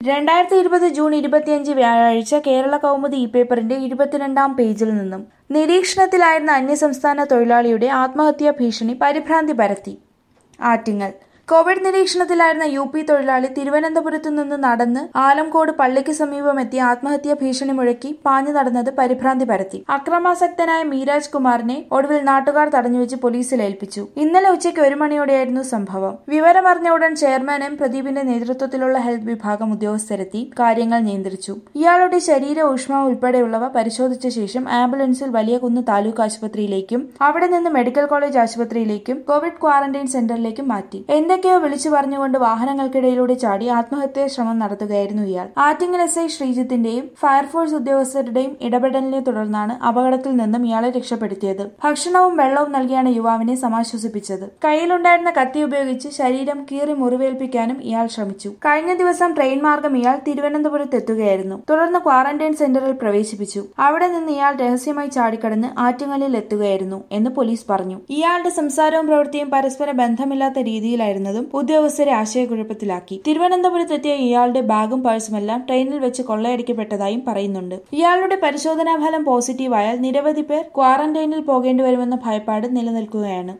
രണ്ടായിരത്തി ഇരുപത് ജൂൺ ഇരുപത്തിയഞ്ച് വ്യാഴാഴ്ച കേരള കൗമുദി ഇ പേപ്പറിന്റെ ഇരുപത്തിരണ്ടാം പേജിൽ നിന്നും നിരീക്ഷണത്തിലായിരുന്ന അന്യസംസ്ഥാന തൊഴിലാളിയുടെ ആത്മഹത്യാ ഭീഷണി പരിഭ്രാന്തി പരത്തി ആറ്റിങ്ങൽ കോവിഡ് നിരീക്ഷണത്തിലായിരുന്ന യു പി തൊഴിലാളി തിരുവനന്തപുരത്തു നിന്ന് നടന്ന് ആലംകോട് പള്ളിക്ക് സമീപമെത്തി ആത്മഹത്യാ ഭീഷണി മുഴക്കി പാഞ്ഞു നടന്നത് പരിഭ്രാന്തി പരത്തി അക്രമാസക്തനായ മീരാജ് കുമാറിനെ ഒടുവിൽ നാട്ടുകാർ തടഞ്ഞുവെച്ച് പോലീസിൽ ഏൽപ്പിച്ചു ഇന്നലെ ഉച്ചയ്ക്ക് ഒരു മണിയോടെയായിരുന്നു സംഭവം വിവരമറിഞ്ഞ ഉടൻ ചെയർമാൻ എം പ്രദീപിന്റെ നേതൃത്വത്തിലുള്ള ഹെൽത്ത് വിഭാഗം ഉദ്യോഗസ്ഥരെത്തി കാര്യങ്ങൾ നിയന്ത്രിച്ചു ഇയാളുടെ ശരീര ഊഷ്മാവ് ഉൾപ്പെടെയുള്ളവ പരിശോധിച്ച ശേഷം ആംബുലൻസിൽ വലിയകുന്ന് താലൂക്ക് ആശുപത്രിയിലേക്കും അവിടെ നിന്ന് മെഡിക്കൽ കോളേജ് ആശുപത്രിയിലേക്കും കോവിഡ് ക്വാറന്റൈൻ സെന്ററിലേക്കും മാറ്റി എന്തൊക്കെയോ വിളിച്ചു പറഞ്ഞുകൊണ്ട് വാഹനങ്ങൾക്കിടയിലൂടെ ചാടി ആത്മഹത്യാ ശ്രമം നടത്തുകയായിരുന്നു ഇയാൾ ആറ്റിങ്ങൽ എസ് ഐ ശ്രീജിത്തിന്റെയും ഫയർഫോഴ്സ് ഉദ്യോഗസ്ഥരുടെയും ഇടപെടലിനെ തുടർന്നാണ് അപകടത്തിൽ നിന്നും ഇയാളെ രക്ഷപ്പെടുത്തിയത് ഭക്ഷണവും വെള്ളവും നൽകിയാണ് യുവാവിനെ സമാശ്വസിപ്പിച്ചത് കയ്യിലുണ്ടായിരുന്ന കത്തി ഉപയോഗിച്ച് ശരീരം കീറി മുറിവേൽപ്പിക്കാനും ഇയാൾ ശ്രമിച്ചു കഴിഞ്ഞ ദിവസം ട്രെയിൻ മാർഗം ഇയാൾ തിരുവനന്തപുരത്ത് എത്തുകയായിരുന്നു തുടർന്ന് ക്വാറന്റൈൻ സെന്ററിൽ പ്രവേശിപ്പിച്ചു അവിടെ നിന്ന് ഇയാൾ രഹസ്യമായി ചാടിക്കടന്ന് ആറ്റിങ്ങലിൽ എത്തുകയായിരുന്നു എന്ന് പോലീസ് പറഞ്ഞു ഇയാളുടെ സംസാരവും പ്രവൃത്തിയും പരസ്പര ബന്ധമില്ലാത്ത രീതിയിലായിരുന്നതും ഉദ്യോഗസ്ഥരെ ആശയക്കുഴപ്പത്തിലാക്കി തിരുവനന്തപുരത്തെത്തിയ ഇയാളുടെ ബാഗും പേഴ്സുമെല്ലാം ട്രെയിനിൽ വെച്ച് കൊള്ളയടിക്കപ്പെട്ടതായും പറയുന്നുണ്ട് ഇയാളുടെ പരിശോധനാ ഫലം പോസിറ്റീവായാൽ നിരവധി പേർ ക്വാറന്റൈനിൽ പോകേണ്ടി വരുമെന്ന ഭയപ്പാട് നിലനിൽക്കുകയാണ്